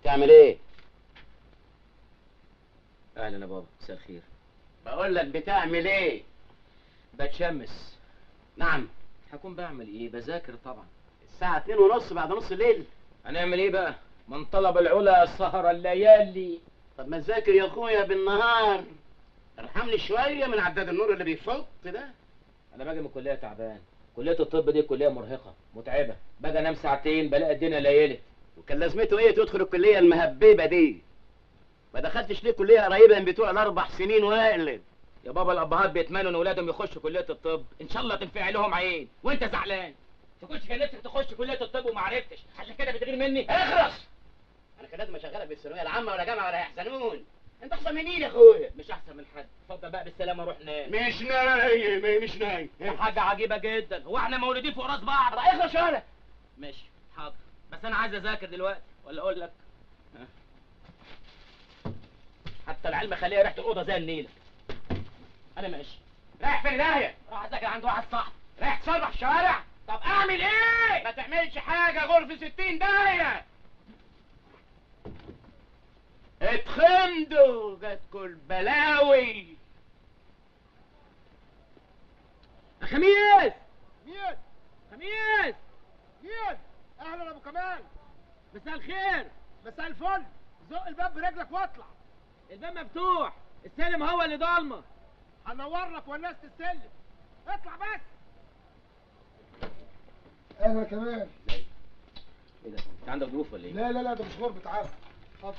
بتعمل ايه اهلا يا بابا مساء الخير بقول لك بتعمل ايه بتشمس نعم هكون بعمل ايه بذاكر طبعا الساعة اتنين ونص بعد نص الليل هنعمل ايه بقى من طلب العلا سهر الليالي طب ما تذاكر يا اخويا بالنهار ارحمني شوية من عداد النور اللي بيفط ده انا باجي من الكليه تعبان كليه الطب دي كليه مرهقه متعبه باجي انام ساعتين بلاقي الدنيا ليلت وكان لازمته ايه تدخل الكلية المهببة دي ما دخلتش ليه كلية قريبة من بتوع الاربع سنين واقلب يا بابا الابهات بيتمنوا ان اولادهم يخشوا كليه الطب ان شاء الله تنفع لهم عين وانت زعلان تكونش كان نفسك تخش كليه الطب وما عرفتش عشان كده بتغير مني اخرس انا كان لازم اشغلك بالثانوية العامة ولا جامعة ولا يحسنون انت احسن من مين يا اخويا مش احسن من حد اتفضل بقى بالسلامه روح نام مش نايم مش نايم حاجه عجيبه جدا هو احنا مولودين فوق راس بعض طب اخرس شوية ماشي حاضر بس انا عايز اذاكر دلوقتي ولا اقول لك ها؟ حتى العلم خليها ريحه الاوضه زي النيله انا ماشي رايح فين داهية راح اذاكر عند واحد صاحبي رايح تصرف الشوارع طب اعمل ايه ما تعملش حاجة غرفة ستين داهية اتخمدوا جاتكوا البلاوي خميس مين؟ خميس مين؟ اهلا ابو كمال مساء الخير مساء الفل زق الباب برجلك واطلع الباب مفتوح السلم هو اللي ضلمه هنور لك والناس تستلم اطلع بس اهلا كمان ايه ده انت عندك ظروف ولا ايه لا لا لا ده مش غربة تعال اتفضل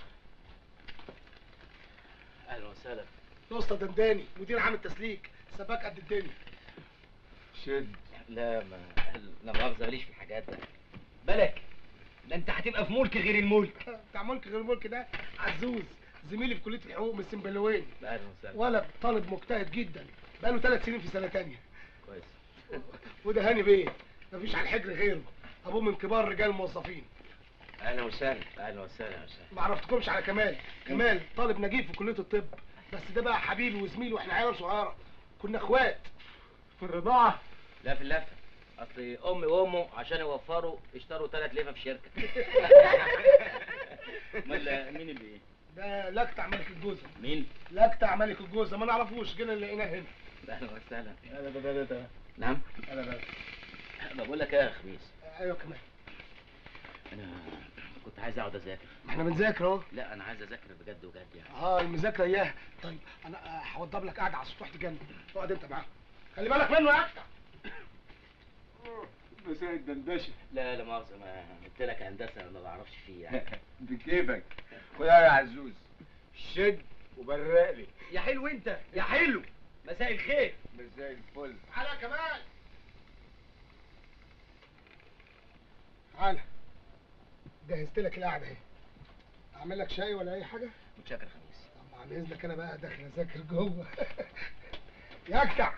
اهلا وسهلا اسطى دنداني مدير عام التسليك سباك قد الدنيا شد لا ما لا مؤاخذه ماليش في الحاجات ده بالك ده انت هتبقى في ملك غير الملك بتاع ملك غير ملك ده عزوز زميلي في كليه الحقوق من السنبلاوين اهلا وسهلا ولد طالب مجتهد جدا بقاله ثلاث سنين في سنه تانية كويس وده هاني بيه مفيش على الحجر غيره ابوه من كبار رجال الموظفين اهلا وسهلا اهلا وسهلا وسهلا ما عرفتكمش على كمال كمال طالب نجيب في كليه الطب بس ده بقى حبيبي وزميلي واحنا عيال صغيره كنا اخوات في الرضاعه لا في اللفه اصل امي وامه عشان يوفروا اشتروا ثلاث لفه في شركه امال مين اللي ايه ده لكتع ملك الجوزه مين لكتع ملك الجوزه ما نعرفوش جينا لقيناه هنا اهلا وسهلا لا ده ده ده ده نعم لا لا بقول لك ايه يا خميس ايوه كمان انا كنت عايز اقعد اذاكر ما احنا بنذاكر اهو لا انا عايز اذاكر بجد وجد يعني اه المذاكره اياها طيب انا آه، هوضب لك قاعده على السطوح تجنن اقعد انت معاه خلي بالك منه يا اكتر مساء الدندشه لا لا مؤاخذه ما قلت لك هندسه ما بعرفش فيه يعني بكيفك خدها يا عزوز شد وبرق لي يا حلو انت يا حلو مساء الخير مساء الفل تعالى يا كمال تعالى جهزت لك القعده اهي اعمل لك شاي ولا اي حاجه متشكر خميس طب عن اذنك انا بقى داخل اذاكر جوه يا اكتع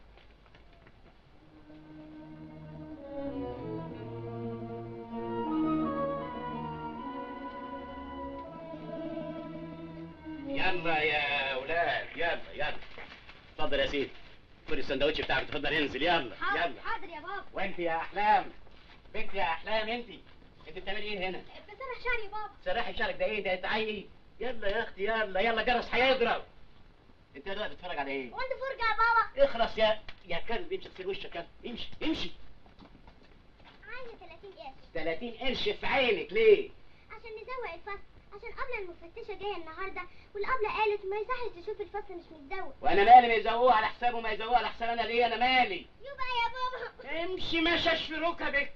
يلا يا اولاد يلا يلا اتفضل يا سيدي خد السندوتش بتاعك اتفضل انزل يلا حاضر يلا حاضر يا بابا وانت يا احلام بنت يا احلام انت انت بتعملي ايه هنا بسرح شعري يا بابا سرحي شعرك ده ايه ده تعي يلا يا اختي يلا يلا جرس هيضرب انت دلوقتي بتتفرج على ايه وانت فرجة يا بابا اخلص يا يا كلب امشي اغسل وشك يلا امشي امشي عايزة 30 قرش 30 قرش في عينك ليه عشان نزوق الفصل عشان قبل المفتشة جاية النهاردة والقبلة قالت ما يصحش تشوف الفصل مش متزوق وانا مالي ما يزوقوه على حسابه ما يزوقوه على حساب انا ليه انا مالي يبقى يا بابا امشي مشش في ركبك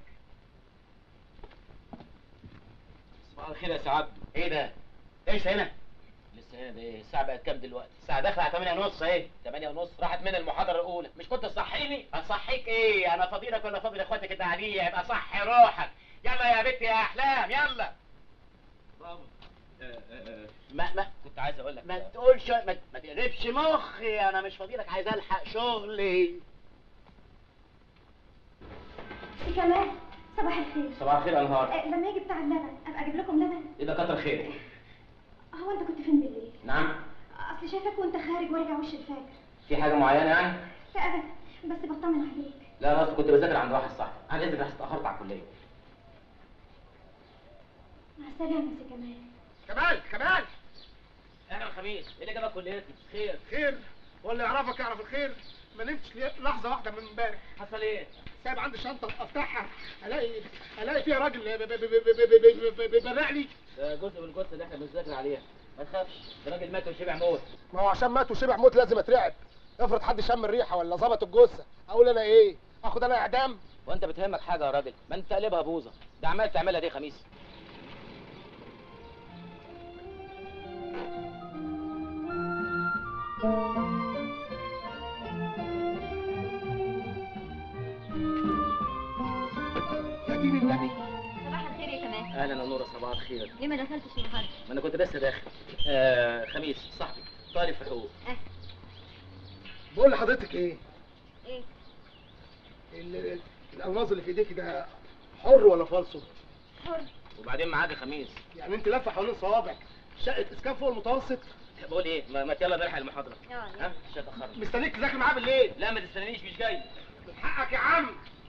صباح الخير يا سعد ايه ده ايش هنا لسه هنا ده ايه الساعه بقت كام دلوقتي الساعه داخله على 8 ونص اهي 8 ونص راحت من المحاضره الاولى مش كنت تصحيني اصحيك ايه انا فضيلك ولا فضيل اخواتك الدعاليه يبقى صحي روحك يلا يا بنتي يا احلام يلا بابا ما ما كنت عايز اقول لك ما تقولش ما, ما تقلبش مخي انا مش فضيلك عايز الحق شغلي في كمان صباح الخير صباح الخير يا انهار آه، لما يجي بتاع اللبن ابقى اجيب لكم لبن ايه ده كتر خيرك هو انت كنت فين بالليل نعم اصل شايفاك وانت خارج وارجع وش الفجر في حاجه معينه يعني لا ابدا بس بطمن عليك لا انا اصلا كنت بذاكر عند واحد صاحبي انا اذنك عشان اتاخرت على الكليه مع السلامه يا سي كمال كمال كمال اهلا خميس ايه اللي جابك كليتي خير خير ولا يعرفك يعرف الخير ما نمتش لي- لحظه واحده من امبارح حصل ايه سايب عندي شنطه افتحها الاقي الاقي فيها راجل ب- ب- ب- ب- ب- ب- ب- بيبرق لي ده جزء من الجثه اللي احنا بنذاكر عليها ما تخافش ده راجل مات وشبع موت ما هو عشان مات وشبع موت لازم اترعب افرض حد شم الريحه ولا ظبط الجثه اقول انا ايه اخد انا اعدام وانت بتهمك حاجه يا راجل ما انت قلبها بوظه ده عمال تعملها دي خميس يا دين النبي صباح الخير يا كمال اهلا يا نوره صباح الخير ليه ما دخلتش النهارده ما انا كنت لسه داخل آه خميس صاحبي طالب في حقوق بقول لحضرتك ايه ايه ال- ال- الالماظ اللي في ايديك ده حر ولا فالصو حر وبعدين معاك يا خميس يعني انت لافه حوالين صوابعك شقه اسكان فوق المتوسط بقول ايه ما, ما يلا نلحق المحاضره اه ها مش هتاخرنا مستنيك تذاكر معاه بالليل لا ما تستنانيش مش جاي من حقك يا عم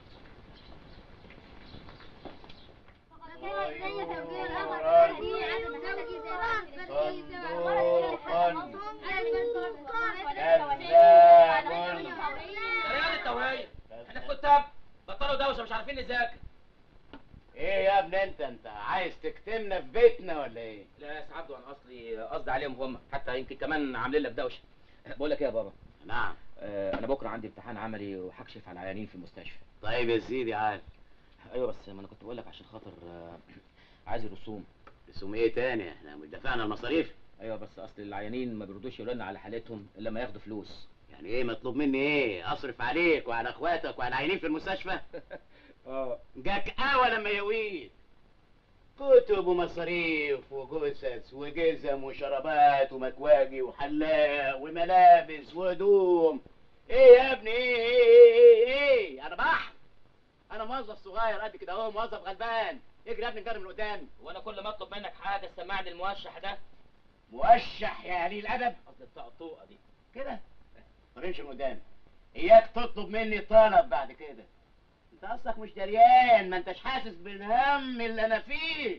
رياض التوهيه احنا في كتاب بطلوا دوشه مش عارفين نذاكر ايه يا ابني انت انت عايز تكتمنا في بيتنا ولا ايه لا يا سعد انا اصلي قصدي عليهم هم حتى يمكن كمان عاملين لك دوشه بقول لك ايه يا بابا نعم آه انا بكره عندي امتحان عملي وهكشف على العيانين في المستشفى طيب يا سيدي عاد ايوه بس ما انا كنت بقول لك عشان خاطر آه عايز الرسوم رسوم ايه تاني احنا مش دفعنا المصاريف ايوه بس اصل العيانين ما بيردوش يقولوا لنا على حالتهم الا لما ياخدوا فلوس يعني ايه مطلوب مني ايه اصرف عليك وعلى اخواتك وعلى العيانين في المستشفى اه جاك قهوة لما يويت كتب ومصاريف وجثث وجزم وشرابات ومكواجي وحلاق وملابس وهدوم ايه يا ابني ايه ايه ايه, إيه؟ انا بحر انا موظف صغير قد كده اهو موظف غلبان اجري يا ابني نجرب من قدام وانا كل ما اطلب منك حاجه تسمعني الموشح ده موشح يا قليل الادب اصل الطقطوقه دي كده ما تمشي من قدام اياك تطلب مني طلب بعد كده انت اصلك مش دريان ما انتش حاسس بالهم اللي انا فيه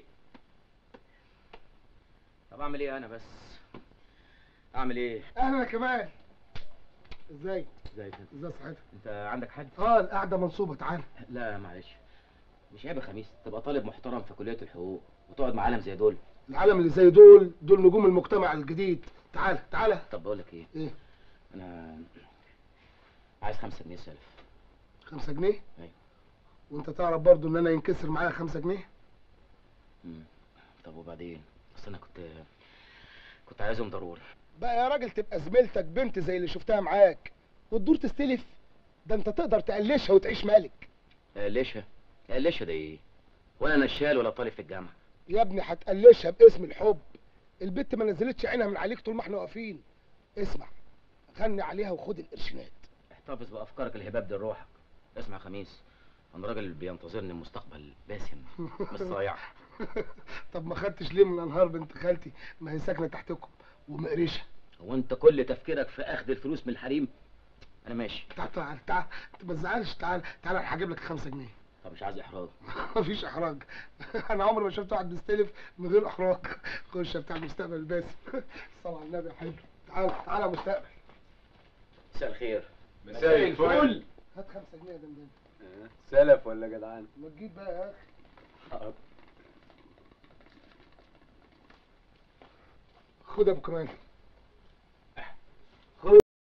طب اعمل ايه انا بس اعمل ايه اهلا يا كمال ازاي ازاي كده ازاي صحتك انت عندك حد اه القعده منصوبه تعال لا معلش مش عيب يا خميس تبقى طالب محترم في كليه الحقوق وتقعد مع عالم زي دول العالم اللي زي دول دول نجوم المجتمع الجديد تعال تعال طب بقول لك ايه ايه انا عايز خمسة جنيه سلف خمسة جنيه ايوه وانت تعرف برضو ان انا ينكسر معايا خمسة جنيه مم. طب وبعدين بس انا كنت كنت عايزهم ضروري بقى يا راجل تبقى زميلتك بنت زي اللي شفتها معاك وتدور تستلف ده انت تقدر تقلشها وتعيش ملك قلشها قلشها ده ايه ولا نشال ولا طالب في الجامعه يا ابني هتقلشها باسم الحب البت ما نزلتش عينها من عليك طول ما احنا واقفين اسمع غني عليها وخد القرشينات احتفظ بافكارك الهباب دي لروحك اسمع يا خميس انا راجل بينتظرني مستقبل باسم مش صايع طب ما خدتش ليه من انهار بنت خالتي ما هي ساكنه تحتكم ومقرشه هو انت كل تفكيرك في اخذ الفلوس من الحريم انا ماشي تعال تعال تعال ما تزعلش تعال تعال انا هجيب لك خمسة جنيه طب مش عايز احراج مفيش احراج انا عمري ما شفت واحد بيستلف من غير احراج خش يا بتاع المستقبل الباسم صل على النبي يا حبيبي تعال تعال يا مستقبل مساء الخير مساء الفل هات خمسة جنيه يا دندان سلف ولا جدعان ما تجيب بقى يا اخي خد يا ابو كمال